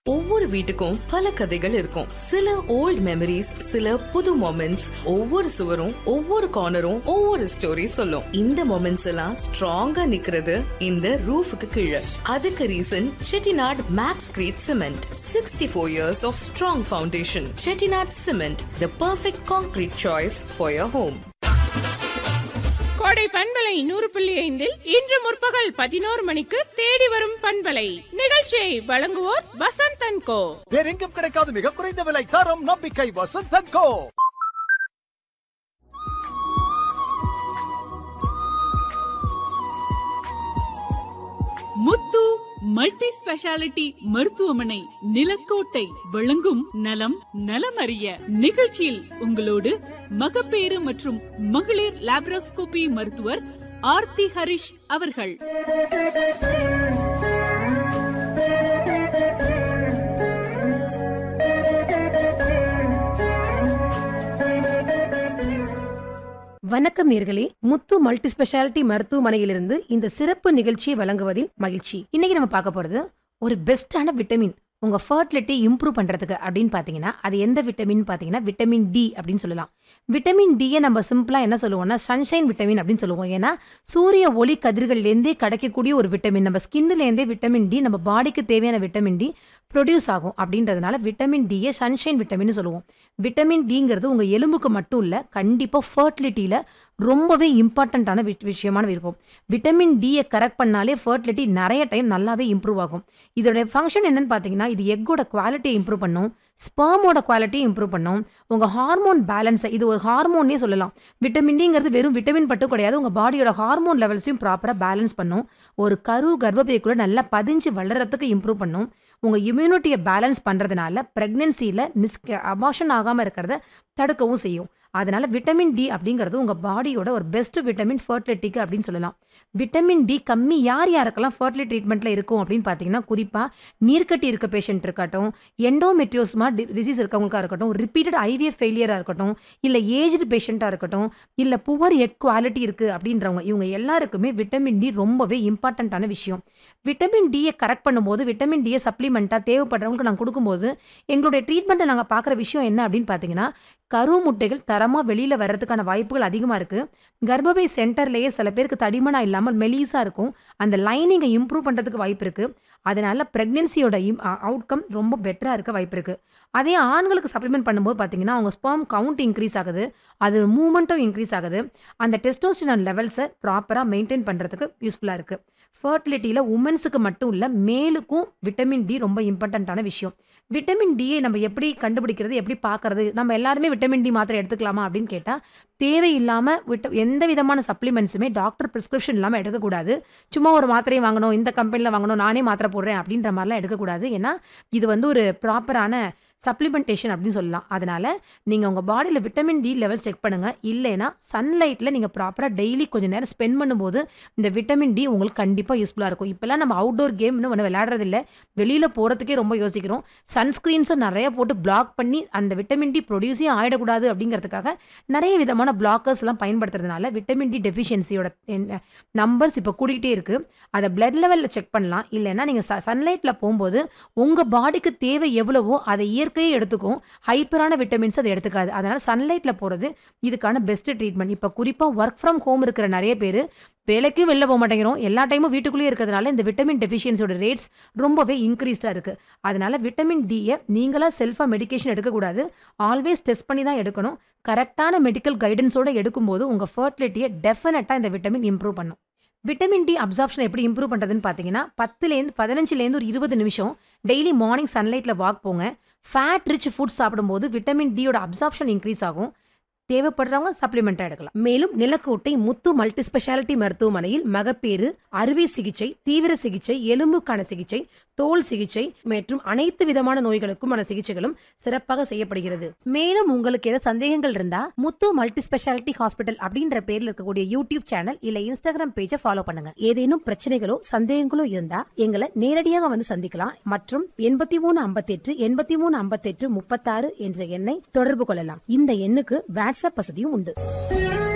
ஒவ்வொரு வீட்டுக்கும் பல கதைகள் இருக்கும் சில ஓல்ட் மெமரிஸ் சில புது மொமெண்ட்ஸ் ஒவ்வொரு சுவரும் ஒவ்வொரு கார்னரும் ஒவ்வொரு ஸ்டோரி சொல்லும் இந்த மொமெண்ட்ஸ் எல்லாம் ஸ்ட்ராங்கா நிக்கிறது இந்த ரூஃபுக்கு கீழே அதுக்கு reason Chettinad max crete cement sixty four years of strong foundation Chettinad cement the perfect concrete choice for your home கோடை பண்பலை நூறு புள்ளி ஐந்தில் இன்று முற்பகல் பதினோரு மணிக்கு தேடி வரும் பண்பலை நிகழ்ச்சியை வழங்குவோர் வசந்த் அண்ட் கோ வேறெங்கும் கிடைக்காத மிக குறைந்த விலை தரம் நம்பிக்கை வசந்தன் கோ முத்து மல்டி ஸ்பெஷாலிட்டி மருத்துவமனை நிலக்கோட்டை வழங்கும் நலம் நலமறிய நிகழ்ச்சியில் உங்களோடு மகப்பேறு மற்றும் மகளிர் லாப்ரோஸ்கோபி மருத்துவர் ஆர்த்தி ஹரிஷ் அவர்கள் வணக்கம் நேர்களே முத்து மல்டி ஸ்பெஷாலிட்டி மருத்துவமனையிலிருந்து இந்த சிறப்பு நிகழ்ச்சியை வழங்குவதில் மகிழ்ச்சி இன்னைக்கு நம்ம பார்க்க போறது ஒரு பெஸ்டான விட்டமின் உங்க ஃபர்டிலிட்டி இம்ப்ரூவ் பண்றதுக்கு அப்படின்னு பாத்தீங்கன்னா அது எந்த விட்டமின் பாத்தீங்கன்னா விட்டமின் டி அப்படின்னு சொல்லலாம் விட்டமின் டியை நம்ம சிம்பிளா என்ன சொல்லுவோம்னா சன்ஷைன் விட்டமின் அப்படின்னு சொல்லுவோம் ஏன்னா சூரிய ஒளி கதிர்கள்லேருந்தே கிடைக்கக்கூடிய ஒரு விட்டமின் நம்ம ஸ்கின்லேருந்தே விட்டமின் டி நம்ம பாடிக்கு தேவையான விட்டமின் டி ப்ரொடியூஸ் ஆகும் அப்படின்றதுனால விட்டமின் டியை சன்ஷைன் விட்டமின் சொல்லுவோம் விட்டமின் டிங்கிறது உங்கள் எலும்புக்கு மட்டும் இல்லை கண்டிப்பாக ஃபர்டிலிட்டியில் ரொம்பவே இம்பார்ட்டண்ட்டான விஷயமான இருக்கும் விட்டமின் டியை கரெக்ட் பண்ணாலே ஃபர்டிலிட்டி நிறைய டைம் நல்லாவே இம்ப்ரூவ் ஆகும் இதோட ஃபங்க்ஷன் என்னன்னு பார்த்தீங்கன்னா இது எக்கோட குவாலிட்டியை இம்ப்ரூவ் பண்ணும் ஸ்பெர்மோட குவாலிட்டியை இம்ப்ரூவ் பண்ணும் உங்கள் ஹார்மோன் பேலன்ஸை இது ஒரு ஹார்மோன்னே சொல்லலாம் விட்டமின் டிங்கிறது வெறும் விட்டமின் மட்டும் கிடையாது உங்கள் பாடியோட ஹார்மோன் லெவல்ஸையும் ப்ராப்பராக பேலன்ஸ் பண்ணும் ஒரு கரு கர்ப்பப்பைக்குள்ளே நல்லா பதிஞ்சு வளர்கிறதுக்கு இம்ப்ரூவ் பண்ணும் உங்கள் இம்யூனிட்டியை பேலன்ஸ் பண்ணுறதுனால ப்ரெக்னென்சியில் மிஸ் அபாஷன் ஆகாமல் இருக்கிறத தடுக்கவும் செய்யும் அதனால விட்டமின் டி அப்படிங்கிறது உங்கள் பாடியோட ஒரு பெஸ்ட் விட்டமின் ஃபர்டிலிட்டிக்கு அப்படின்னு சொல்லலாம் விட்டமின் டி கம்மி யார் யாருக்கெல்லாம் ஃபர்டிலிட்டி ட்ரீட்மெண்ட்டில் இருக்கும் அப்படின்னு பார்த்தீங்கன்னா குறிப்பாக நீர்க்கட்டி இருக்க பேஷண்ட் இருக்கட்டும் எண்டோமெட்ரியோஸ்மா டிசீஸ் இருக்கவங்களுக்காக இருக்கட்டும் ரிப்பீட்டட் ஐவிஎஃப் ஃபெயிலியராக இருக்கட்டும் இல்லை ஏஜ்டு பேஷண்ட்டாக இருக்கட்டும் இல்லை புவர் எக் குவாலிட்டி இருக்குது அப்படின்றவங்க இவங்க எல்லாருக்குமே விட்டமின் டி ரொம்பவே இம்பார்ட்டண்ட்டான விஷயம் விட்டமின் டியை கரெக்ட் பண்ணும்போது விட்டமின் டியை சப்ளிமெண்ட்டாக தேவைப்படுறவங்களுக்கு நாங்கள் கொடுக்கும்போது எங்களுடைய ட்ரீட்மெண்ட்டை நாங்கள் பார்க்குற விஷயம் என்ன அப்படின்னு பார்த்தீங்கன்னா கரு முட்டைகள் தரமாக வெளியில் வர்றதுக்கான வாய்ப்புகள் அதிகமாக இருக்குது கர்ப்பப்பை சென்டர்லேயே சில பேருக்கு தடிமனாக இல்லாமல் மெலீஸாக இருக்கும் அந்த லைனிங்கை இம்ப்ரூவ் பண்ணுறதுக்கு வாய்ப்பு இருக்குது அதனால ப்ரெக்னென்சியோட இம் அவுட்கம் ரொம்ப பெட்டராக இருக்க வாய்ப்பு இருக்குது அதே ஆண்களுக்கு சப்ளிமெண்ட் பண்ணும்போது பார்த்தீங்கன்னா அவங்க ஸ்பெர்ம் கவுண்ட் இன்க்ரீஸ் ஆகுது அது மூமெண்ட்டும் இன்க்ரீஸ் ஆகுது அந்த டெஸ்டோஸ்டிரான் லெவல்ஸை ப்ராப்பராக மெயின்டைன் பண்ணுறதுக்கு யூஸ்ஃபுல்லாக இருக்குது ஃபர்டிலிட்டியில் உமன்ஸுக்கு மட்டும் இல்லை மேலுக்கும் விட்டமின் டி ரொம்ப இம்பார்ட்டண்ட்டான விஷயம் விட்டமின் டியை நம்ம எப்படி கண்டுபிடிக்கிறது எப்படி பார்க்கறது நம்ம எல்லாருமே விட்டமின் டி மாத்திரை எடுத்துக்கலாமா அப்படின்னு கேட்டால் தேவையில்லாமல் விட்ட எந்த விதமான சப்ளிமெண்ட்ஸுமே டாக்டர் ப்ரிஸ்கிரிப்ஷன் இல்லாமல் எடுக்கக்கூடாது சும்மா ஒரு மாத்திரையை வாங்கணும் இந்த கம்பெனியில் வாங்கணும் நானே மாத்திரை போடுறேன் அப்படின்ற மாதிரிலாம் எடுக்கக்கூடாது ஏன்னா இது வந்து ஒரு ப்ராப்பரான சப்ளிமெண்டேஷன் அப்படின்னு சொல்லலாம் அதனால் நீங்கள் உங்கள் பாடியில் விட்டமின் டி லெவல்ஸ் செக் பண்ணுங்கள் இல்லைன்னா சன்லைட்டில் நீங்கள் ப்ராப்பராக டெய்லி கொஞ்சம் நேரம் ஸ்பெண்ட் பண்ணும்போது இந்த விட்டமின் டி உங்களுக்கு கண்டிப்பாக யூஸ்ஃபுல்லாக இருக்கும் இப்போல்லாம் நம்ம அவுட்டோர் கேம்னு ஒன்று விளையாடுறதில்ல வெளியில் போகிறதுக்கே ரொம்ப யோசிக்கிறோம் சன்ஸ்க்ரீன்ஸை நிறைய போட்டு பிளாக் பண்ணி அந்த விட்டமின் டி ப்ரொடியூஸே ஆகிடக்கூடாது அப்படிங்கிறதுக்காக நிறைய விதமான பிளாக்கர்ஸ்லாம் பயன்படுத்துறதுனால விட்டமின் டி டெஃபிஷியன்சியோட நம்பர்ஸ் இப்போ கூட்டிகிட்டே இருக்குது அதை பிளட் லெவலில் செக் பண்ணலாம் இல்லைன்னா நீங்கள் ச சன்லைட்டில் போகும்போது உங்கள் பாடிக்கு தேவை எவ்வளவோ அதை இயற்கையே எடுத்துக்கும் ஹைப்பரான விட்டமின்ஸ் அதை எடுத்துக்காது அதனால் சன்லைட்டில் போகிறது இதுக்கான பெஸ்ட் ட்ரீட்மெண்ட் இப்போ குறிப்பாக ஒர்க் ஃப்ரம் ஹோம் இருக்கிற நிறைய பேர் வேலைக்கு வெளில போக மாட்டேங்கிறோம் எல்லா டைமும் வீட்டுக்குள்ளேயே இருக்கிறதுனால இந்த விட்டமின் டெஃபிஷியன்சியோட ரேட்ஸ் ரொம்பவே இன்க்ரீஸ்டாக இருக்குது அதனால் விட்டமின் டியை நீங்களாக செல்ஃபாக மெடிகேஷன் எடுக்கக்கூடாது ஆல்வேஸ் டெஸ்ட் பண்ணி தான் எடுக்கணும் கரெக்டான மெடிக்கல் கைடன்ஸோடு எடுக்கும்போது உங்கள் ஃபர்டிலிட்டியை டெஃபினட்டாக இந்த விட்டமின் இம்ப்ரூவ் பண்ணும் விட்டமின் டி அப்சார்ப்ஷன் எப்படி இம்ப்ரூவ் பண்ணுறதுன்னு பார்த்தீங்கன்னா பத்துலேருந்து பதினஞ்சுலேருந்து ஒரு இருபது நிமிஷம் டெய்லி மார்னிங் சன்லைட்டில் வாக் போங்க ஃபேட் ரிச் ஃபுட் சாப்பிடும்போது விட்டமின் டியோட அப்சார்ப்ஷன் இன்க்ரீஸ் ஆகும் தேவைப்படுறவங்க சப்ளிமெண்ட்டாக எடுக்கலாம் மேலும் நிலக்கோட்டை முத்து மல்டி ஸ்பெஷாலிட்டி மருத்துவமனையில் மகப்பேறு அறுவை சிகிச்சை தீவிர சிகிச்சை எலும்புக்கான சிகிச்சை தோல் சிகிச்சை மற்றும் அனைத்து விதமான நோய்களுக்குமான சிகிச்சைகளும் சிறப்பாக செய்யப்படுகிறது மேலும் உங்களுக்கு ஏதாவது சந்தேகங்கள் இருந்தா முத்து மல்டி ஸ்பெஷாலிட்டி ஹாஸ்பிட்டல் அப்படின்ற பேர்ல இருக்கக்கூடிய யூடியூப் சேனல் இல்ல இன்ஸ்டாகிராம் பேஜை ஃபாலோ பண்ணுங்க ஏதேனும் பிரச்சனைகளோ சந்தேகங்களோ இருந்தா எங்களை நேரடியாக வந்து சந்திக்கலாம் மற்றும் எண்பத்தி மூணு ஐம்பத்தி எட்டு எண்பத்தி மூணு ஐம்பத்தி எட்டு முப்பத்தாறு என்ற எண்ணை தொடர்பு கொள்ளலாம் இந்த எண்ணுக்கு வாட்ஸ்அப் வசதியும் உண்டு